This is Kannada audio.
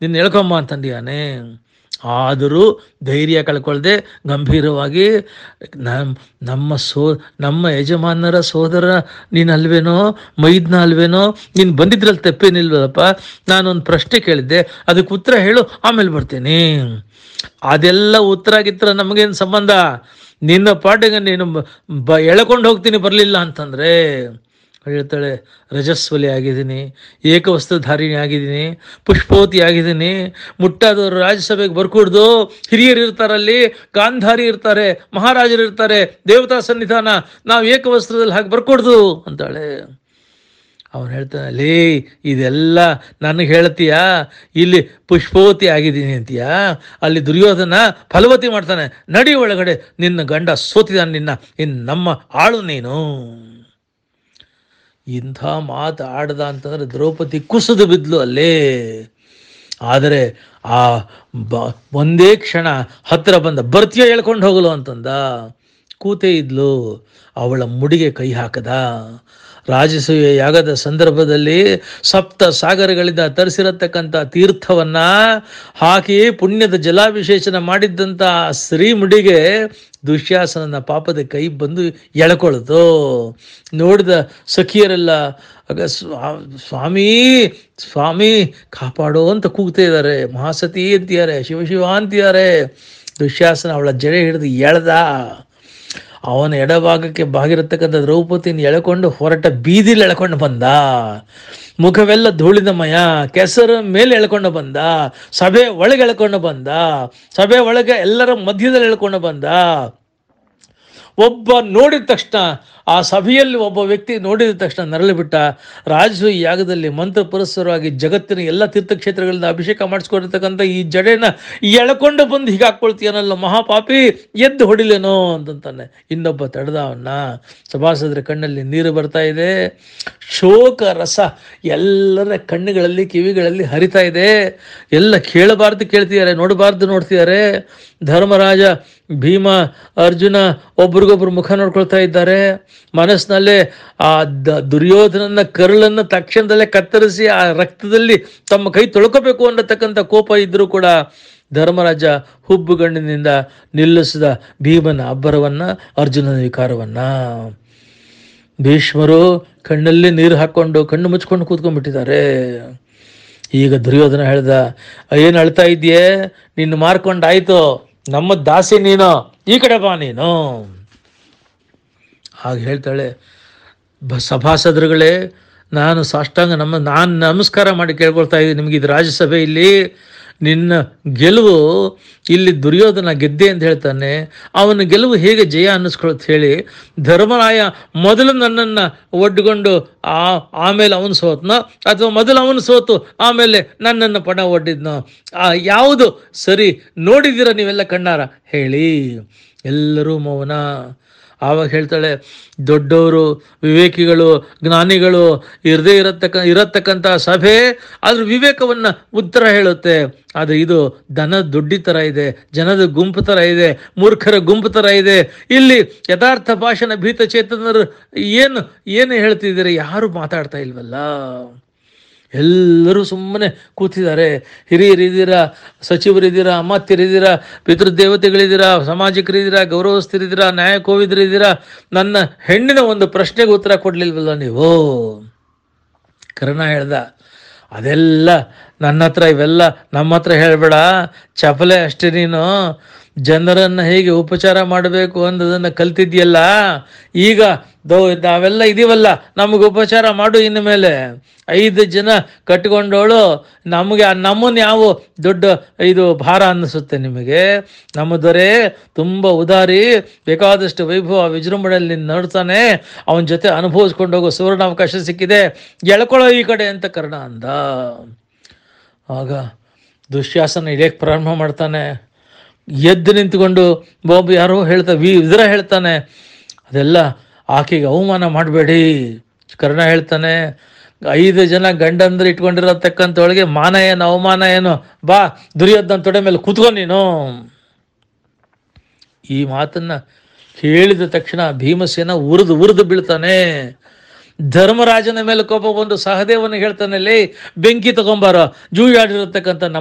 ನಿನ್ನ ಎಳ್ಕೊಂಬ ಅಂತಂದಿಯಾನೆ ಆದರೂ ಧೈರ್ಯ ಕಳ್ಕೊಳ್ದೆ ಗಂಭೀರವಾಗಿ ನಮ್ಮ ನಮ್ಮ ಸೋ ನಮ್ಮ ಯಜಮಾನರ ಸೋದರ ನೀನು ಅಲ್ವೇನೋ ಮೈದ್ನ ಅಲ್ವೇನೋ ನೀನು ಬಂದಿದ್ರಲ್ಲಿ ತಪ್ಪೇನಿಲ್ವಲ್ಲಪ್ಪ ನಾನೊಂದು ಪ್ರಶ್ನೆ ಕೇಳಿದ್ದೆ ಅದಕ್ಕೆ ಉತ್ತರ ಹೇಳು ಆಮೇಲೆ ಬರ್ತೀನಿ ಅದೆಲ್ಲ ಉತ್ತರ ಗಿತ್ತರ ನಮಗೇನು ಸಂಬಂಧ ನಿನ್ನ ಪಾಟಿಗೆ ನೀನು ಬ- ಬ ಎಳ್ಕೊಂಡು ಹೋಗ್ತೀನಿ ಬರಲಿಲ್ಲ ಅಂತಂದರೆ ಹೇಳ್ತಾಳೆ ರಜಸ್ವಲಿ ಆಗಿದ್ದೀನಿ ಏಕವಸ್ತ್ರಧಾರಿಣಿ ಆಗಿದ್ದೀನಿ ಪುಷ್ಪವತಿ ಆಗಿದ್ದೀನಿ ಮುಟ್ಟಾದವರು ರಾಜ್ಯಸಭೆಗೆ ಬರ್ಕೂಡ್ದು ಹಿರಿಯರು ಇರ್ತಾರಲ್ಲಿ ಗಾಂಧಾರಿ ಇರ್ತಾರೆ ಮಹಾರಾಜರು ಇರ್ತಾರೆ ದೇವತಾ ಸನ್ನಿಧಾನ ನಾವು ಏಕವಸ್ತ್ರದಲ್ಲಿ ಹಾಗೆ ಬರ್ಕೊಡ್ದು ಅಂತಾಳೆ ಅವನು ಹೇಳ್ತಾನೆ ಲೇ ಇದೆಲ್ಲ ನನಗೆ ಹೇಳ್ತೀಯಾ ಇಲ್ಲಿ ಪುಷ್ಪವತಿ ಆಗಿದ್ದೀನಿ ಅಂತೀಯಾ ಅಲ್ಲಿ ದುರ್ಯೋಧನ ಫಲವತಿ ಮಾಡ್ತಾನೆ ನಡಿ ಒಳಗಡೆ ನಿನ್ನ ಗಂಡ ಸೋತಿದ್ದಾನೆ ನಿನ್ನ ಇನ್ನು ನಮ್ಮ ಆಳು ನೀನು ಇಂಥ ಮಾತು ಆಡ್ದ ಅಂತಂದ್ರೆ ದ್ರೌಪದಿ ಕುಸಿದು ಬಿದ್ಲು ಅಲ್ಲೇ ಆದರೆ ಆ ಬ ಒಂದೇ ಕ್ಷಣ ಹತ್ತಿರ ಬಂದ ಬರ್ತೀಯ ಹೇಳ್ಕೊಂಡು ಹೋಗಲು ಅಂತಂದ ಕೂತೇ ಇದ್ಲು ಅವಳ ಮುಡಿಗೆ ಕೈ ಹಾಕದ ರಾಜಸೂಯ ಯಾಗದ ಸಂದರ್ಭದಲ್ಲಿ ಸಪ್ತ ಸಾಗರಗಳಿಂದ ತರಿಸಿರತಕ್ಕಂಥ ತೀರ್ಥವನ್ನ ಹಾಕಿ ಪುಣ್ಯದ ಜಲಾಭಿಷೇಚನ ಮಾಡಿದ್ದಂಥ ಆ ಶ್ರೀಮುಡಿಗೆ ದುಶ್ಯಾಸನನ ಪಾಪದ ಕೈ ಬಂದು ಎಳ್ಕೊಳ್ತು ನೋಡಿದ ಸಖಿಯರೆಲ್ಲ ಆಗ ಸ್ವಾ- ಸ್ವಾಮಿ ಸ್ವಾಮಿ ಕಾಪಾಡೋ ಅಂತ ಕೂಗ್ತಾ ಇದ್ದಾರೆ ಮಹಾಸತಿ ಅಂತಿದ್ದಾರೆ ಶಿವಶಿವ ಅಂತಿದ್ದಾರೆ ದುಶ್ಯಾಸನ ಅವಳ ಜಡೆ ಹಿಡಿದು ಎಳ್ದ ಅವನ ಎಡಭಾಗಕ್ಕೆ ಬಾಗಿರತಕ್ಕಂಥ ದ್ರೌಪದಿನ ಎಳ್ಕೊಂಡು ಹೊರಟ ಬೀದಿಲಿ ಎಳ್ಕೊಂಡು ಬಂದ ಮುಖವೆಲ್ಲ ಧೂಳಿನಮಯ ಕೆಸರ ಮೇಲೆ ಎಳ್ಕೊಂಡು ಬಂದ ಸಭೆ ಒಳಗೆ ಎಳ್ಕೊಂಡು ಬಂದ ಸಭೆ ಒಳಗೆ ಎಲ್ಲರ ಮಧ್ಯದಲ್ಲಿ ಎಳ್ಕೊಂಡು ಬಂದ ಒಬ್ಬ ನೋಡಿದ ತಕ್ಷಣ ಆ ಸಭೆಯಲ್ಲಿ ಒಬ್ಬ ವ್ಯಕ್ತಿ ನೋಡಿದ ತಕ್ಷಣ ನರಳಿ ಬಿಟ್ಟ ರಾಜಸು ಈ ಯಾಗದಲ್ಲಿ ಮಂತ್ರ ಪುರಸ್ಸರವಾಗಿ ಜಗತ್ತಿನ ಎಲ್ಲ ತೀರ್ಥಕ್ಷೇತ್ರಗಳಿಂದ ಅಭಿಷೇಕ ಮಾಡಿಸ್ಕೊಂಡಿರ್ತಕ್ಕಂಥ ಈ ಜಡೆನ ಎಳ್ಕೊಂಡು ಬಂದು ಹೀಗೆ ಹಾಕ್ಕೊಳ್ತೀಯನಲ್ಲ ಮಹಾಪಾಪಿ ಎದ್ದು ಹೊಡಿಲೇನೋ ಅಂತಂತಾನೆ ಇನ್ನೊಬ್ಬ ತಡೆದ ಅವನ್ನ ಸಭಾಸದ್ರ ಕಣ್ಣಲ್ಲಿ ನೀರು ಬರ್ತಾ ಇದೆ ಶೋಕ ರಸ ಎಲ್ಲರ ಕಣ್ಣುಗಳಲ್ಲಿ ಕಿವಿಗಳಲ್ಲಿ ಹರಿತಾ ಇದೆ ಎಲ್ಲ ಕೇಳಬಾರ್ದು ಕೇಳ್ತಿದ್ದಾರೆ ನೋಡಬಾರ್ದು ನೋಡ್ತಿದ್ದಾರೆ ಧರ್ಮರಾಜ ಭೀಮ ಅರ್ಜುನ ಒಬ್ರಿಗೊಬ್ರು ಮುಖ ನೋಡ್ಕೊಳ್ತಾ ಇದ್ದಾರೆ ಮನಸ್ಸಿನಲ್ಲೇ ಆ ದ ದುರ್ಯೋಧನನ ಕರುಳನ್ನು ತಕ್ಷಣದಲ್ಲೇ ಕತ್ತರಿಸಿ ಆ ರಕ್ತದಲ್ಲಿ ತಮ್ಮ ಕೈ ತೊಳ್ಕೋಬೇಕು ಅನ್ನತಕ್ಕಂಥ ಕೋಪ ಇದ್ರೂ ಕೂಡ ಧರ್ಮರಾಜ ಹುಬ್ಬುಗಣ್ಣಿನಿಂದ ನಿಲ್ಲಿಸಿದ ಭೀಮನ ಅಬ್ಬರವನ್ನ ಅರ್ಜುನನ ವಿಕಾರವನ್ನ ಭೀಷ್ಮರು ಕಣ್ಣಲ್ಲಿ ನೀರು ಹಾಕ್ಕೊಂಡು ಕಣ್ಣು ಮುಚ್ಕೊಂಡು ಕೂತ್ಕೊಂಡ್ಬಿಟ್ಟಿದ್ದಾರೆ ಈಗ ದುರ್ಯೋಧನ ಹೇಳ್ದ ಏನು ಅಳ್ತಾ ಇದೆಯೇ ನಿನ್ನ ಮಾರ್ಕೊಂಡಾಯ್ತು ನಮ್ಮ ದಾಸಿ ನೀನು ಈ ಕಡೆ ಬಾ ನೀನು ಹಾಗೆ ಹೇಳ್ತಾಳೆ ಬ ಸಭಾಸದರುಗಳೇ ನಾನು ಸಾಷ್ಟಾಂಗ ನಮ್ಮ ನಾನು ನಮಸ್ಕಾರ ಮಾಡಿ ಕೇಳ್ಕೊಳ್ತಾ ಇದ್ದೀನಿ ನಿಮಗೆ ಇದು ರಾಜ್ಯಸಭೆ ಇಲ್ಲಿ ನಿನ್ನ ಗೆಲುವು ಇಲ್ಲಿ ದುರ್ಯೋಧನ ಗೆದ್ದೆ ಅಂತ ಹೇಳ್ತಾನೆ ಅವನ ಗೆಲುವು ಹೇಗೆ ಜಯ ಅನ್ನಿಸ್ಕೊಳತ್ ಹೇಳಿ ಧರ್ಮರಾಯ ಮೊದಲು ನನ್ನನ್ನು ಒಡ್ಕೊಂಡು ಆ ಆಮೇಲೆ ಅವನು ಸೋತ್ನೋ ಅಥವಾ ಮೊದಲು ಅವನು ಸೋತು ಆಮೇಲೆ ನನ್ನನ್ನು ಪಣ ಒಡ್ಡಿದ್ನೋ ಆ ಯಾವುದು ಸರಿ ನೋಡಿದ್ದೀರ ನೀವೆಲ್ಲ ಕಣ್ಣಾರ ಹೇಳಿ ಎಲ್ಲರೂ ಮೌನ ಆವಾಗ ಹೇಳ್ತಾಳೆ ದೊಡ್ಡವರು ವಿವೇಕಿಗಳು ಜ್ಞಾನಿಗಳು ಇರದೇ ಇರತಕ್ಕ ಇರತಕ್ಕಂಥ ಸಭೆ ಅದ್ರ ವಿವೇಕವನ್ನು ಉತ್ತರ ಹೇಳುತ್ತೆ ಆದರೆ ಇದು ದನ ದುಡ್ಡಿ ಥರ ಇದೆ ಜನದ ಗುಂಪು ಥರ ಇದೆ ಮೂರ್ಖರ ಗುಂಪು ಥರ ಇದೆ ಇಲ್ಲಿ ಯಥಾರ್ಥ ಭಾಷಣ ಭೀತ ಚೇತನರು ಏನು ಏನು ಹೇಳ್ತಿದ್ದೀರಿ ಯಾರು ಮಾತಾಡ್ತಾ ಇಲ್ವಲ್ಲ ಎಲ್ಲರೂ ಸುಮ್ಮನೆ ಕೂತಿದ್ದಾರೆ ಹಿರಿಯರಿದ್ದೀರಾ ಸಚಿವರಿದ್ದೀರಾ ಅಮಾತ್ಯರಿದ್ದೀರಾ ಪಿತೃದೇವತೆಗಳಿದ್ದೀರಾ ಸಾಮಾಜಿಕರಿದ್ದೀರಾ ಗೌರವಸ್ಥರಿದ್ದೀರಾ ನ್ಯಾಯಕೋವಿದರಿದ್ದೀರಾ ನನ್ನ ಹೆಣ್ಣಿನ ಒಂದು ಪ್ರಶ್ನೆಗೆ ಉತ್ತರ ಕೊಡ್ಲಿಲ್ವಲ್ಲ ನೀವು ಕರ್ಣ ಹೇಳ್ದ ಅದೆಲ್ಲ ನನ್ನ ಹತ್ರ ಇವೆಲ್ಲ ನಮ್ಮ ಹತ್ರ ಹೇಳಬೇಡ ಚಪಲೆ ಅಷ್ಟೇ ನೀನು ಜನರನ್ನು ಹೇಗೆ ಉಪಚಾರ ಮಾಡಬೇಕು ಅನ್ನೋದನ್ನು ಕಲ್ತಿದ್ಯಲ್ಲ ಈಗ ದೋ ನಾವೆಲ್ಲ ಇದೀವಲ್ಲ ನಮಗೆ ಉಪಚಾರ ಮಾಡು ಇನ್ನು ಮೇಲೆ ಐದು ಜನ ಕಟ್ಕೊಂಡವಳು ನಮಗೆ ನಮ್ಮನ್ನು ಯಾವ ದೊಡ್ಡ ಇದು ಭಾರ ಅನ್ನಿಸುತ್ತೆ ನಿಮಗೆ ನಮ್ಮ ದೊರೆ ತುಂಬ ಉದಾರಿ ಬೇಕಾದಷ್ಟು ವೈಭವ ವಿಜೃಂಭಣೆಯಲ್ಲಿ ನೋಡ್ತಾನೆ ಅವನ ಜೊತೆ ಅನುಭವಿಸ್ಕೊಂಡು ಹೋಗೋ ಸುವರ್ಣಾವಕಾಶ ಸಿಕ್ಕಿದೆ ಎಳ್ಕೊಳ್ಳೋ ಈ ಕಡೆ ಅಂತ ಕರ್ಣ ಅಂದ ಆಗ ದುಶ್ಯಾಸನ ಇಳಿಯಕ್ಕೆ ಪ್ರಾರಂಭ ಮಾಡ್ತಾನೆ ಎದ್ದು ನಿಂತ್ಕೊಂಡು ಬಾಬು ಯಾರೋ ಹೇಳ್ತಾ ವಿ ಇದರ ಹೇಳ್ತಾನೆ ಅದೆಲ್ಲ ಆಕೆಗೆ ಅವಮಾನ ಮಾಡಬೇಡಿ ಕರ್ಣ ಹೇಳ್ತಾನೆ ಐದು ಜನ ಗಂಡಂದ್ರೆ ಇಟ್ಕೊಂಡಿರತಕ್ಕಂಥವಳಿಗೆ ಮಾನ ಏನು ಅವಮಾನ ಏನು ಬಾ ದುರ್ಯೋಧನ ತೊಡೆ ಮೇಲೆ ಕೂತ್ಕೊ ನೀನು ಈ ಮಾತನ್ನ ಕೇಳಿದ ತಕ್ಷಣ ಭೀಮಸೇನ ಉರಿದು ಉರಿದು ಬೀಳ್ತಾನೆ ಧರ್ಮರಾಜನ ಮೇಲೆ ಕೋಪ ಬಂದು ಸಹದೇವನಿಗೆ ಹೇಳ್ತಾನೆ ಲೇ ಬೆಂಕಿ ತಗೊಂಬಾರ ಜೂಯಾಡಿರತಕ್ಕಂಥ ನಮ್ಮ